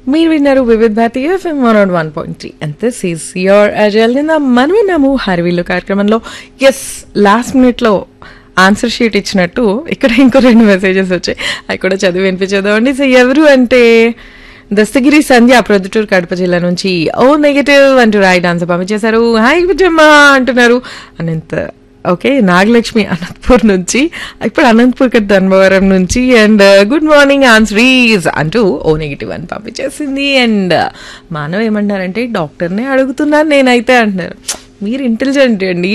మీరు విన్నారు Vividh Bharati FM one one point three and this is your అజల్ నిన్న మనము హరివిల్లు కార్యక్రమంలో ఎస్ లాస్ట్ మినిట్లో ఆన్సర్ షీట్ ఇచ్చినట్టు ఇక్కడ ఇంకో రెండు మెసేజెస్ వచ్చాయి అవి కూడా చదివి వినిపించేదామండి సో ఎవరు అంటే దస్తగిరి సంధ్య ప్రొద్దుటూరు కడప జిల్లా నుంచి ఓ నెగటివ్ అంటూ రైట్ ఆన్సర్ పంపించేశారు హాయ్ విజయమ్మ అంటున్నారు అనంత ఓకే నాగలక్ష్మి అనంతపూర్ నుంచి ఇప్పుడు అనంతపూర్ కదా ధర్మవరం నుంచి and good morning answer is అంటూ ఓ నెగిటివ్ అని పంపించేసింది అండ్ మానవ్ ఏమంటారంటే డాక్టర్నే అడుగుతున్నాను నేనైతే అంటున్నారు మీరు ఇంటెలిజెంట్ అండి